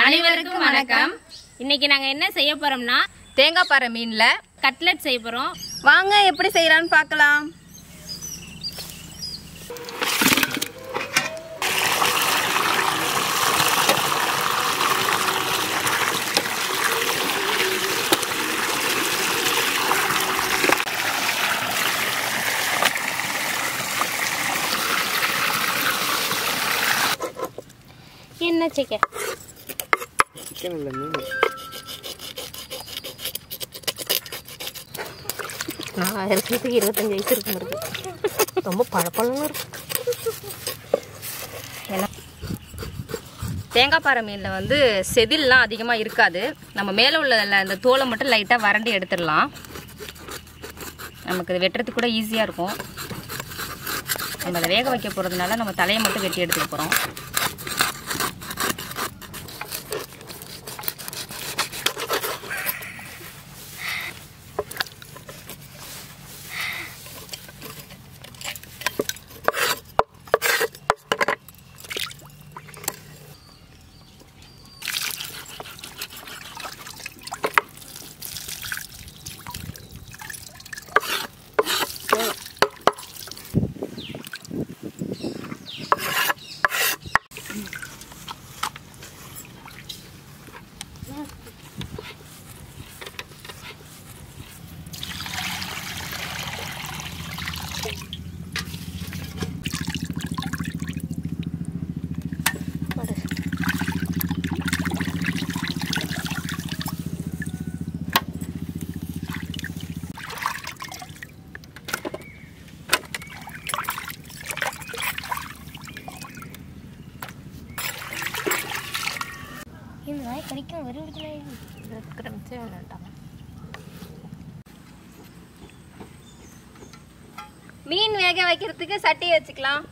அனைவருக்கும் வணக்கம் இன்னைக்கு நாங்க என்ன செய்ய போறோம்னா தேங்காய் பாறை மீன்ல கட்லெட் செய்ய போறோம் வாங்க எப்படி செய்யலாம்னு பார்க்கலாம் என்ன சிக்க சிக்கன் இல்லை மீன் நான் இருக்கிறதுக்கு இருபத்தஞ்சு வயசு இருக்கும் இருக்கு ரொம்ப பழப்பழம் இருக்கு தேங்காய் பாறை மீனில் வந்து செதில்லாம் அதிகமாக இருக்காது நம்ம மேலே உள்ள இந்த தோலை மட்டும் லைட்டாக வறண்டி எடுத்துடலாம் நமக்கு இது வெட்டுறதுக்கு கூட ஈஸியாக இருக்கும் நம்ம அதை வேக வைக்க போகிறதுனால நம்ம தலையை மட்டும் வெட்டி எடுத்துக்க போகிறோம் இந்த நாய் கடிக்கும் ஒரு மீன் வேக வைக்கிறதுக்கு சட்டி வச்சுக்கலாம்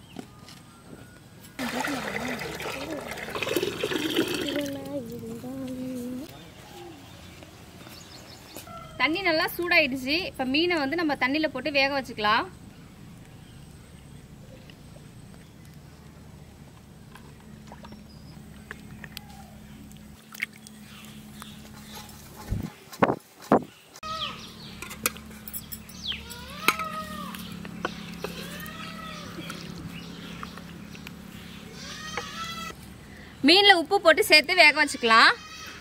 தண்ணி நல்லா சூடாயிடுச்சு இப்போ மீனை வந்து நம்ம தண்ணியில் போட்டு வேக வச்சுக்கலாம் மீனில் உப்பு போட்டு சேர்த்து வேக வச்சுக்கலாம்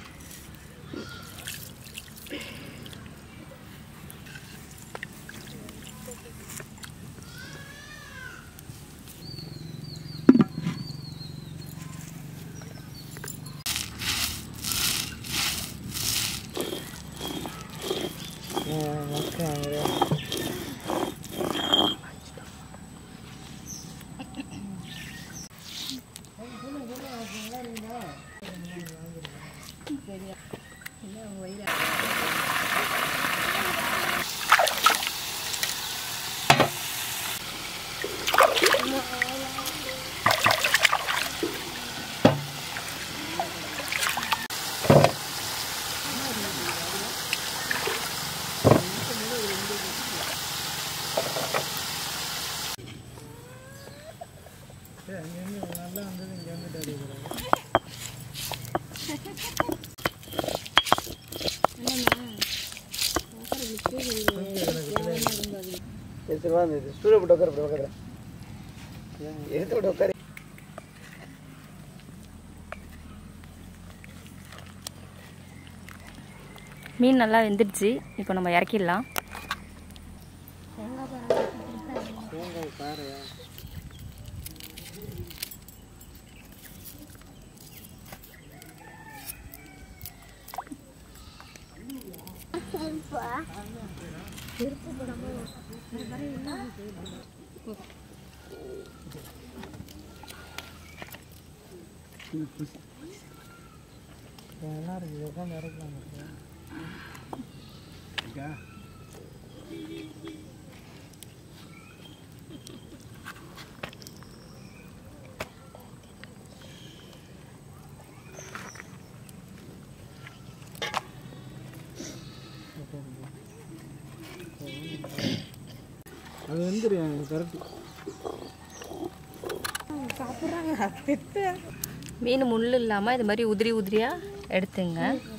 எடுத்துட்டு வா இந்த ஸ்டூலை போட்டு உட்கார இப்படி பக்கத்தில் எடுத்து விட்டு உட்காரு மீன் நல்லா வெந்துடுச்சு இப்போ நம்ம இறக்கிடலாம் தேங்காய் பாறையா நல்லா இருக்குது உட்காந்து இறக்கலாம் அது வந்துரு கரெக்ட் சாப்பிட்றாங்க மீன் முள் இல்லாமல் இது மாதிரி உதிரி உதிரியாக எடுத்துங்க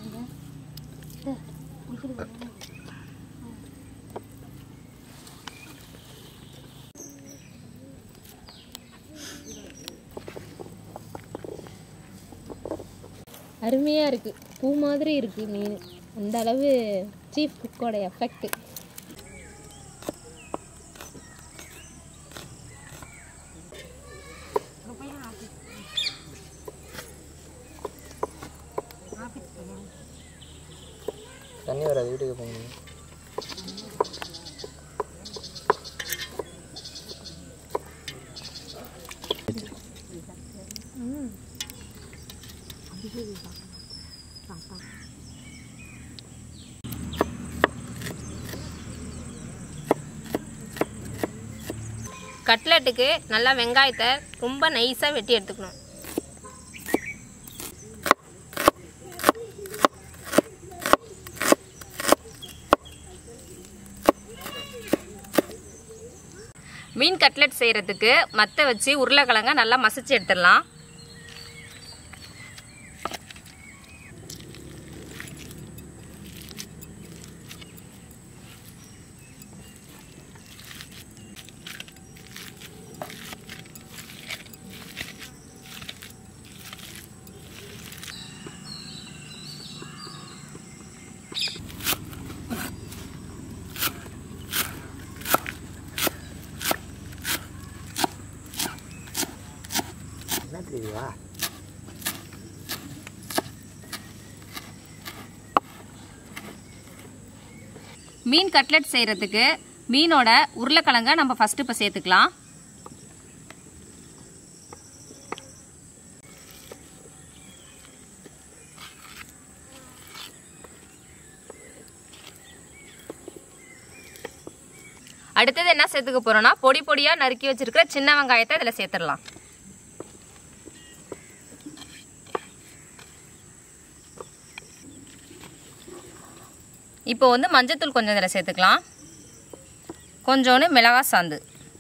அருமையாக இருக்குது பூ மாதிரி இருக்குது மீன் அந்த அளவு சீஃப் குக்கோட எஃபெக்ட் தண்ணி வராது வீட்டுக்கு போங்க கட்லெட்டுக்கு நல்லா வெங்காயத்தை ரொம்ப நைஸாக வெட்டி எடுத்துக்கணும் மீன் கட்லெட் செய்கிறதுக்கு மத்த வச்சு உருளைக்கிழங்க நல்லா மசிச்சு எடுத்துடலாம் என்ன தெரியுதா மீன் கட்லெட் செய்கிறதுக்கு மீனோட உருளைக்கிழங்க நம்ம ஃபஸ்ட்டு இப்போ சேர்த்துக்கலாம் அடுத்தது என்ன சேர்த்துக்க போறோம்னா பொடி பொடியாக நறுக்கி வச்சிருக்கிற சின்ன வெங்காயத்தை இதில் சேர்த்துடலாம் இப்போ வந்து மஞ்சத்தூள் கொஞ்சம் இதில் சேர்த்துக்கலாம் கொஞ்சோண்டு மிளகா சாந்து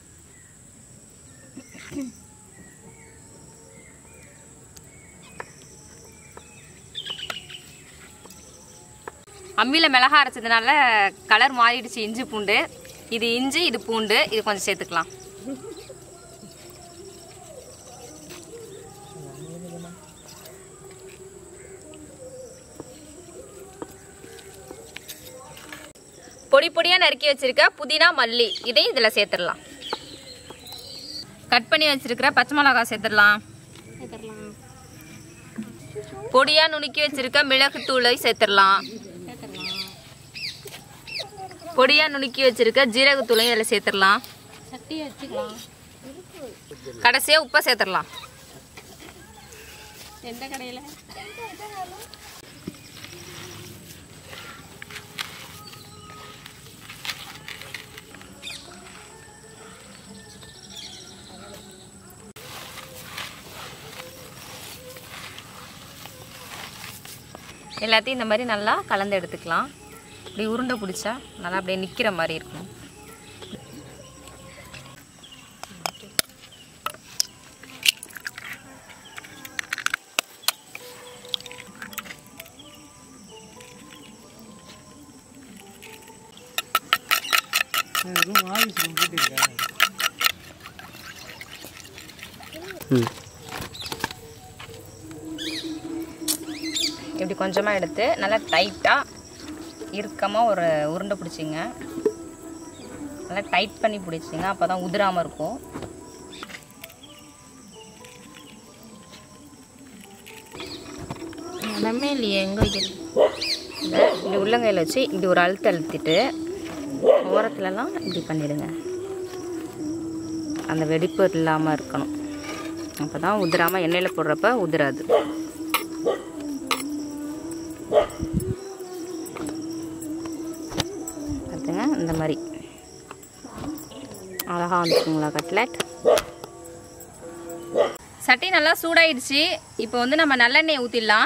அம்மியில் மிளகா அரைச்சதுனால கலர் மாறிடுச்சு இஞ்சி பூண்டு இது இஞ்சி இது பூண்டு இது கொஞ்சம் சேர்த்துக்கலாம் பொடி பொடியாக நறுக்கி வச்சிருக்க புதினா மல்லி இதையும் இதில் சேர்த்துடலாம் கட் பண்ணி வச்சிருக்கிற பச்சை மிளகாய் சேர்த்துடலாம் பொடியாக நுணுக்கி வச்சிருக்க மிளகுத்தூளை சேர்த்துடலாம் பொடியாக நுணுக்கி வச்சிருக்க ஜீரகத்தூளையும் இதில் சேர்த்துடலாம் சட்டியை வச்சுக்கலாம் கடைசியாக உப்பை சேர்த்துடலாம் எந்த கடையில் எல்லாத்தையும் இந்த மாதிரி நல்லா கலந்து எடுத்துக்கலாம் இப்படி உருண்டை பிடிச்சா நல்லா அப்படியே நிற்கிற மாதிரி இருக்கும் ரூம் ஆஃபீஸ் ரூம் போட்டிருக்கேன் ம் இப்படி கொஞ்சமாக எடுத்து நல்லா டைட்டாக இறுக்கமாக ஒரு உருண்டை பிடிச்சிங்க நல்லா டைட் பண்ணி பிடிச்சிங்க அப்போ தான் உதிராமல் இருக்கும் மனமே இல்லையே எங்கே வைக்கிறது இதை இப்படி உள்ளங்கையில் வச்சு இப்படி ஒரு அழுத்து அழுத்திட்டு ஓரத்துலலாம் இப்படி பண்ணிடுங்க அந்த வெடிப்பு இல்லாமல் இருக்கணும் அப்போ தான் உதிராமல் எண்ணெயில் போடுறப்ப உதிராது பார்த்துங்க இந்த மாதிரி அழகாக வந்துருக்குங்களா கட்லெட் சட்டி நல்லா சூடாயிடுச்சு இப்போ வந்து நம்ம நல்லெண்ணெய் ஊற்றிடலாம்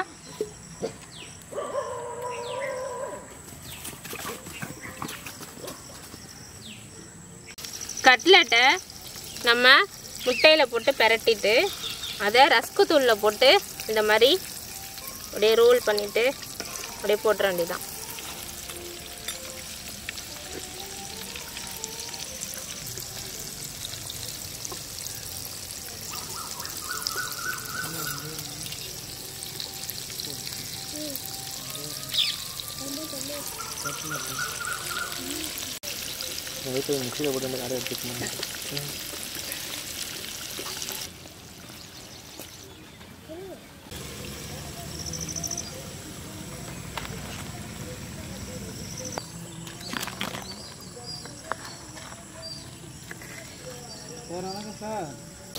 கட்லெட்டை நம்ம முட்டையில் போட்டு பிரட்டிட்டு அதை ரஸ்கு தூளில் போட்டு இந்த மாதிரி அப்படியே ரோல் பண்ணிவிட்டு அப்படியே போட்டுற வேண்டியதான் வீட்டு மிக்சியில் போட்டு அந்த காரை எடுத்துக்கணும் சார்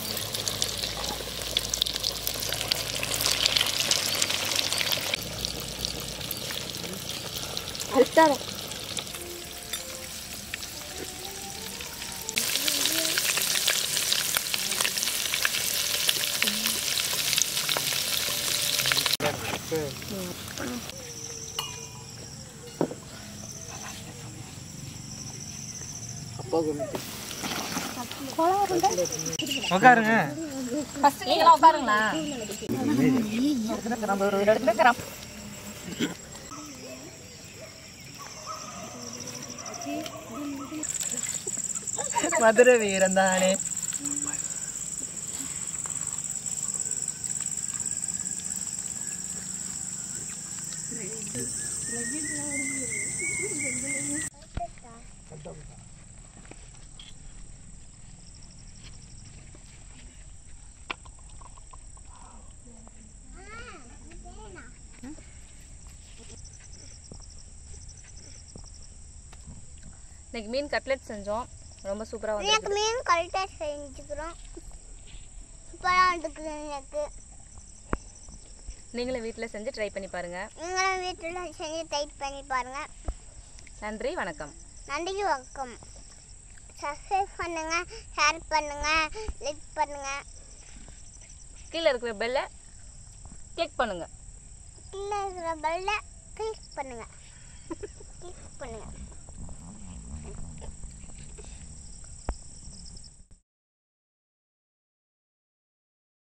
அழுத்தாத அப்பாவுக்கு உட்காருங்க ஃபர்ஸ்ட் நீங்களாம் உட்காருங்களா மதுரை வீரன் தானே இன்னைக்கு மீன் கட்லெட் செஞ்சோம் ரொம்ப சூப்பராக வந்து எனக்கு மீன் கரெக்டாக செஞ்சுக்கிறோம் சூப்பராக இருக்குது எனக்கு நீங்களும் வீட்டில் செஞ்சு ட்ரை பண்ணி பாருங்க நீங்களும் வீட்டில் செஞ்சு டைட் பண்ணி பாருங்கள் நன்றி வணக்கம் நன்றி வணக்கம் சப்ஸ்கிரைப் பண்ணுங்கள் ஷேர் பண்ணுங்கள் லைக் பண்ணுங்கள் கீழே இருக்கிற பெல்லை கிளிக் பண்ணுங்க கீழே இருக்கிற பெல்ல கிளிக் பண்ணுங்கள் கிளிக் பண்ணுங்கள்